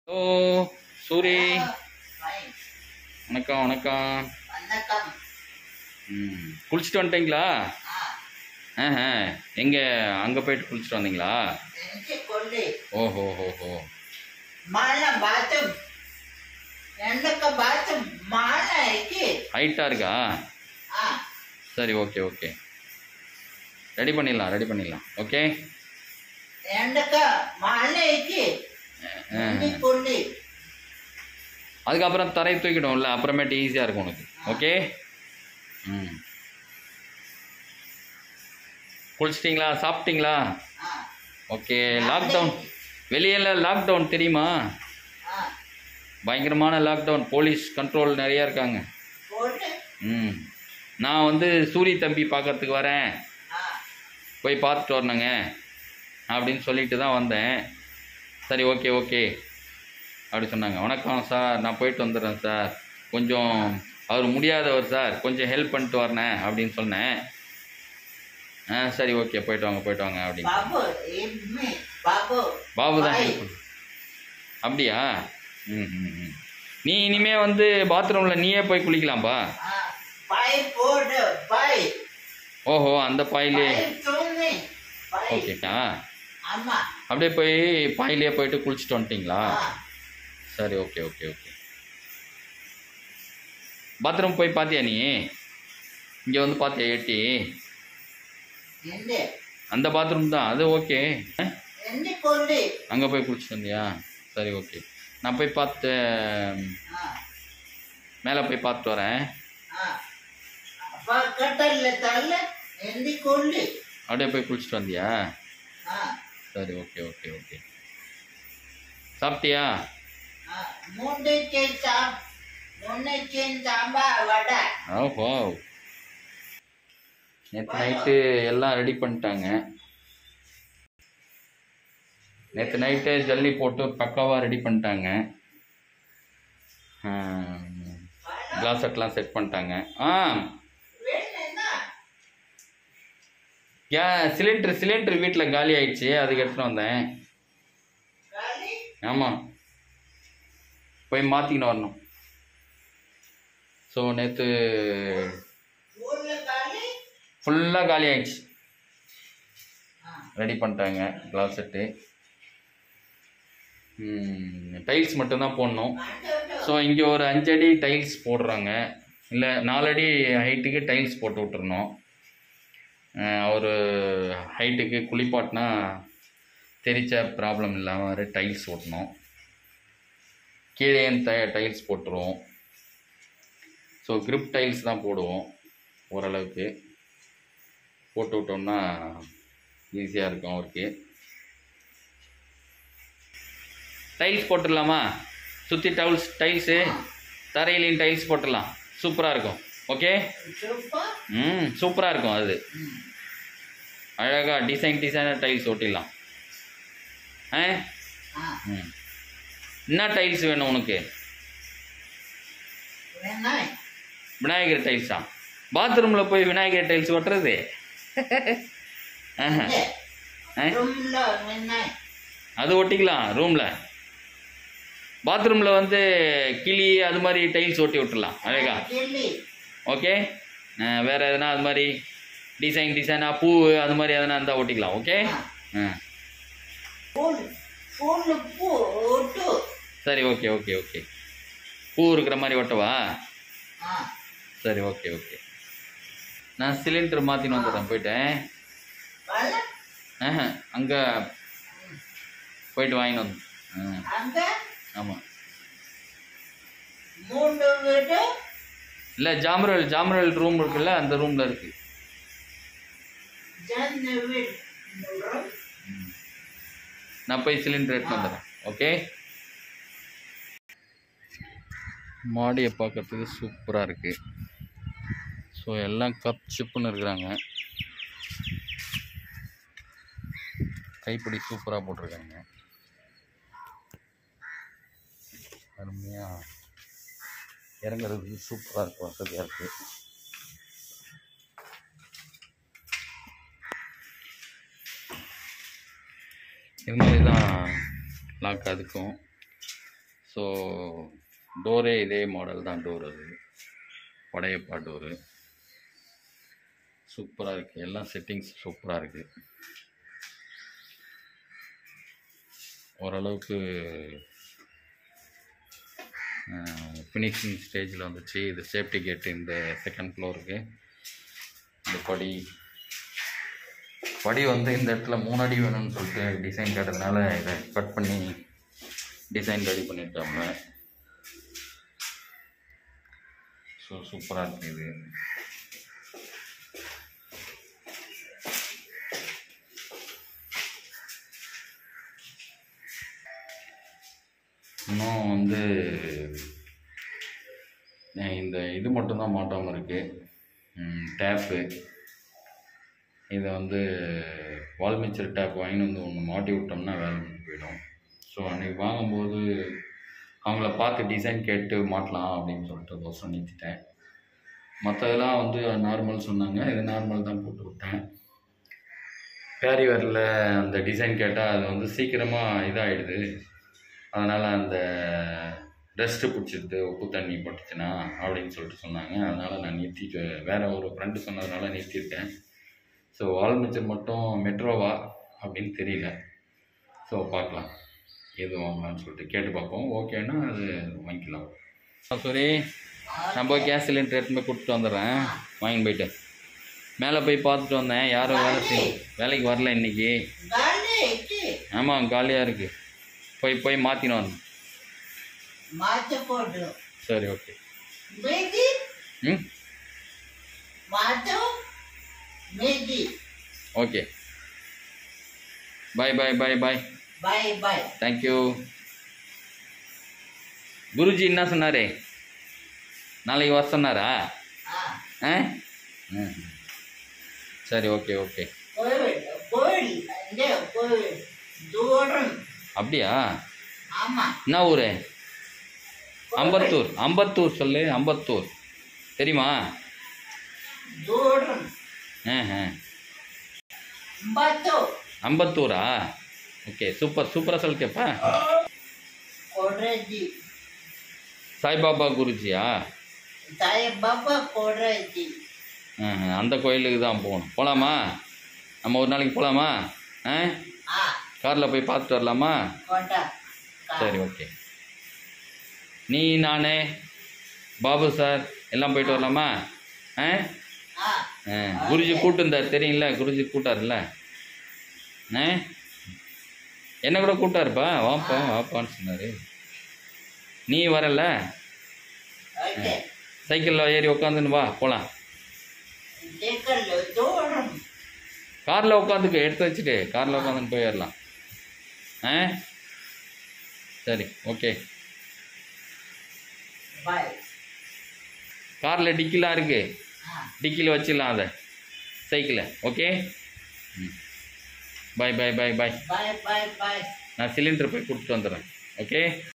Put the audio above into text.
ஓ Suri Fine. வணக்கம் வணக்கம் வணக்கம் ம் குளிச்சுட்டு வந்துட்டீங்களா ஆ ஆஹா எங்கே அங்கே போயிட்டு குளிச்சுட்டு வந்தீங்களா എനിക്ക് കൊണ്ട് ஓஹோ ஹோ മഴ ബാത്തും എന്തൊക്കെ ബാത്തും മഴയ്ക്ക് ஹைட்டாக இருக்கா ആ சரி ஓகே ஓகே ரெடி பண்ணிடலாம் ரெடி பண்ணிடலாம் ஓகே എന്തൊക്കെ മഴയ്ക്ക് കൊണ്ട് அதுக்கப்புறம் தரையை தூக்கிடும்ல அப்புறமேட்டு ஈஸியாக இருக்கும் உனக்கு ஓகே ம் குளிச்சிட்டிங்களா சாப்பிட்டீங்களா ആ ஓகே லாக்டவுன் வெளியில் லாக்டவுன் தெரியுமா ആ பயங்கரமான லாக்டவுன் போலீஸ் கண்ட்ரோல் நிறையா இருக்காங்க കൊണ്ട് ம் நான் வந்து சூரி தம்பி பார்க்கறதுக்கு வரேன் ആ போய் பார்த்துட்டு வரணுங்க அப்படின்னு சொல்லிட்டு தான் வந்தேன் சரி ஓகே ஓகே அப்படி சொன்னாங்க வணக்கம் சார் நான் போயிட்டு வந்துடுறேன் சார் கொஞ்சம் அவர் முடியாதவர் சார் கொஞ்சம் ஹெல்ப் பண்ணிட்டு வரேன் அப்படின்னு சொன்னேன் ஆ சரி ஓகே போயிட்டு வாங்க போயிட்டு வாங்க அப்படின்னு ബാബു ഇമ്മി ബാബു பாபு தான் Bye. help பண்ணு. அப்படியா ம் ம் ம் நீ இனிமே வந்து பாத்ரூமில் நீயே போய் குளிக்கலாம்ப்பா ആ പൈ പോട് പൈ ஓஹோ அந்த பாயிலே പൈ തുണി പൈ ஓகேக்கா അമ്മ அப்படியே போய் பாயிலே போயிட்டு குளிச்சுட்டு வந்துட்டீங்களா ആ சரி ஓகே ஓகே ஓகே பாத்ரூம் போய் பார்த்தியா நீ இங்கே வந்து பார்த்தியா எட்டி എന്റെ அந்த பாத்ரூம் தான் அது ஓகே എന്റെ കൊണ്ട് அங்கே போய் குளிச்சுட்டு வந்தியா சரி ஓகே நான் போய் பார்த்து ആ மேலே போய் பார்த்துட்டு வரேன் ആ അപ്പൊ കട്ടല്ല തള്ള എന്റെ കൊണ്ട് அப்படியே போய் குளிச்சுட்டு வந்தியா ആ சரி ஓகே ஓகே ஓகே சாப்பிட்டியா ആ മുണ്ടയ്ക്ക് ചാ മുണ്ടയ്ക്ക് സാമ്പാർ വട ஓஹோ நேற்று நைட்டு எல்லாம் ரெடி பண்ணிட்டாங்க நேற்று நைட்டு ஜல்லி போட்டு பக்காவாக ரெடி பண்ணிட்டாங்க கிளாஸ் செட்லாம் செட் பண்ணிட்டாங்க ஆ വേണമെന്നാ ஏ சிலிண்டர் சிலிண்டர் வீட்டில் காலி ஆயிடுச்சு அதுக்கு எடுத்துகிட்டு வந்தேன் കളി ஆமாம் போய் மாற்றிக்கின்னு வரணும் ஸோ நேற்று ഊരിലെ കളി ஃபுல்லாக காலி ஆயிடுச்சு ആ ரெடி பண்ணிட்டாங்க கிளாஸ் செட்டு டைல்ஸ் மட்டும்தான் போடணும் കണ്ടോ ஸோ இங்கே ஒரு அஞ்சடி டைல்ஸ் போடுறாங்க இல்லை நாலடி ஹைட்டுக்கு டைல்ஸ் போட்டு விட்டுறணும் ஒரு ஹைட்டுக்கு குளிப்பாட்டினா தெரிச்ச ப்ராப்ளம் இல்லாமல் டைல்ஸ் ஓட்டணும் கீழே ட டைல்ஸ் போட்டுருவோம் ஸோ grip டைல்ஸ் தான் போடுவோம் ஓரளவுக்கு போட்டு விட்டோம்னா ஈஸியாக இருக்கும் அவருக்கு டைல்ஸ் போட்டுடலாமா சுற்றி டைல்ஸ் டைல்ஸு தரையிலையும் டைல்ஸ் போட்டுடலாம் சூப்பராக இருக்கும் ஓகே സൂപ്പർ ம் சூப்பராக இருக்கும் அது அழகாக டிசைன் டிசைனாக டைல்ஸ் ஒட்டிடலாம் ஆ ആ ம் என்ன டைல்ஸ் வேணும் உனக்கு വേണേ விநாயகர் டைல்ஸா பாத்ரூமில் போய் விநாயகர் டைல்ஸ் ஒட்டுறது ஆஹா. ஆ? റൂമിലോ വേണേ அது ஒட்டிக்கலாம் ரூமில் பாத்ரூமில் வந்து கிளி அது மாதிரி டைல்ஸ் ஒட்டி விட்டுறலாம் அழகா കിളി ஓகே வேறு எதனா அது மாதிரி டிசைன் டிசைனாக பூ அது மாதிரி எதனா இருந்தால் ஒட்டிக்கலாம் ஓகே ஆ ഫുൾ ഫുൾ പൂ ഒട്ടു சரி ஓகே ஓகே ஓகே பூ இருக்கிற மாதிரி ஒட்டவா ആ சரி ஓகே ஓகே நான் சிலிண்டர் மாற்றின்னு வந்துடுறேன் போயிட்டேன் വെള്ളം ஆஹா அங்கே போயிட்டு வாங்கிட்டு வந்து അങ്ക ஆமாம் മൂന്ന് വീട് இல்லை ஜாமரல் ஜாமரல் ரூம் இருக்குல்ல அந்த ரூமில் இருக்குது ജന വീട് நான் போய் சிலிண்டர் எடுத்து வந்துடுறேன் ஓகே மாடியை பார்க்கறதுக்கு சூப்பராக இருக்குது ஸோ எல்லாம் கப் சிப்புன்னு இருக்கிறாங்க கைப்பிடி சூப்பராக போட்டிருக்காங்க அருமையாக இறங்குறதுக்கு சூப்பராக இருக்குது வசதியாக இருக்குது இது மாதிரி தான் லாக் அதுக்கும் ஸோ டோரே இதே மாடல் தான் டோர் அது படையப்பா டோரு சூப்பராக இருக்குது எல்லாம் செட்டிங்ஸ் சூப்பராக இருக்குது ஓரளவுக்கு ஃபினிஷிங் ஸ்டேஜில் வந்துச்சு இது சேஃப்டி கேட் இந்த செகண்ட் ஃப்ளோருக்கு இந்த படி படி வந்து இந்த இடத்துல மூணு அடி வேணும்னு சொல்லிட்டு டிசைன் கேட்டதுனால இதை கட் பண்ணி டிசைன் ரெடி பண்ணியிருக்காங்க ஸோ சூப்பராக இருக்குது இது இன்னும் வந்து அஹ் இந்த இது மட்டும்தான் மாட்டாமல் இருக்குது டேப்பு இதை வந்து வால்மிச்சர் டேப் வாங்கிட்டு வந்து ஒன்று மாட்டி விட்டோம்னா வேலை முடிஞ்சு போயிடும் ஸோ அன்றைக்கி வாங்கும்போது அவங்கள பார்த்து டிசைன் கேட்டு மாட்டலாம் அப்படின்னு சொல்லிட்டு தோசை நிறுத்திட்டேன் மற்றதெல்லாம் வந்து நார்மல் சொன்னாங்க இது நார்மல் தான் போட்டு விட்டேன் பேரிவரில் அந்த டிசைன் கேட்டால் அது வந்து சீக்கிரமாக இதாகிடுது அதனால் அந்த டஸ்ட்டு பிடிச்சிருது உப்பு தண்ணி பட்டுச்சுன்னா அப்படின்னு சொல்லிட்டு சொன்னாங்க அதனால் நான் நிறுத்திட்டு வேறு ஒரு ஃப்ரெண்டு சொன்னதுனால நிறுத்தியிருக்கேன் ஸோ வால்மிச்சர் மட்டும் மெட்ரோவா அப்படின்னு தெரியல ஸோ பார்க்கலாம் எது வாங்கலாம்னு சொல்லிட்டு கேட்டு பார்ப்போம் ஓகேன்னா அது வாங்கிக்கலாம் சரி நான் போய் கேஸ் சிலிண்டர் எடுத்து போய் கொடுத்துட்டு வந்துடுறேன் வாங்கிட்டு போயிட்டு மேலே போய் பார்த்துட்டு வந்தேன் யாரும் வேலை செய் வேலைக்கு வரல இன்னைக்கு காலி இட்டு ஆமாம் காலியாக இருக்குது போய் போய் மாற்றினு வந்தேன் மாற்ற போட்டு சரி ஓகே மீதி ம் மாற்றம் மீதி okay bye bye bye bye bye bye thank you Guruji என்ன சொன்னார் நாளைக்கு வர சொன்னாரா ஆ ஆ ம். சரி ஓகே ஓகே கோவில் கோவில் இந்த கோவில் தூரம் அப்படியா ஆமா என்ன ஊர் அம்பத்தூர் அம்பத்தூர் சொல்லு அம்பத்தூர் தெரியுமா தூரம் ஆ ஆ பத்து அம்பத்தூரா ஓகே சூப்பர் சூப்பராக சொல்லிட்டேப்பா கொடஜி சாய்பாபா குருஜியா தாய பாபா கொடஜி ஆ ஆ, அந்த கோயிலுக்கு தான் போகணும் போகலாமா நம்ம ஒரு நாளைக்கு போகலாமா ஆ ஆ காரில் போய் பார்த்துட்டு வரலாமா கொண்டா சரி ஓகே நீ நான் பாபு சார் எல்லாம் போயிட்டு வரலாமா ஆ ஆ ஆ குருஜி கூட்டிருந்தார் தெரியுங்கள குருஜி கூட்டாருல்ல ஆ என்ன கூட கூட்டாருப்பா வாப்பா வாப்பான்னு சொன்னார் நீ வரல ஓகே சைக்கிளில் ஏறி உட்காந்துன்னு வா போகலாம் தேக்கல்ல தூரம் காரில் உட்காந்துக்க எடுத்து வச்சுட்டு காரில் உட்காந்துன்னு போயிடலாம் ஆ சரி ஓகே பை காரில் டிக்கிலாம் இருக்குது ஆ டிக்கியில் வச்சிடலாம் அதை சைக்கிளை ஓகே ம் bye bye bye bye bye bye bye நான் சிலிண்டர் போய் கொடுத்துட்டு வந்துடுறேன் ஓகே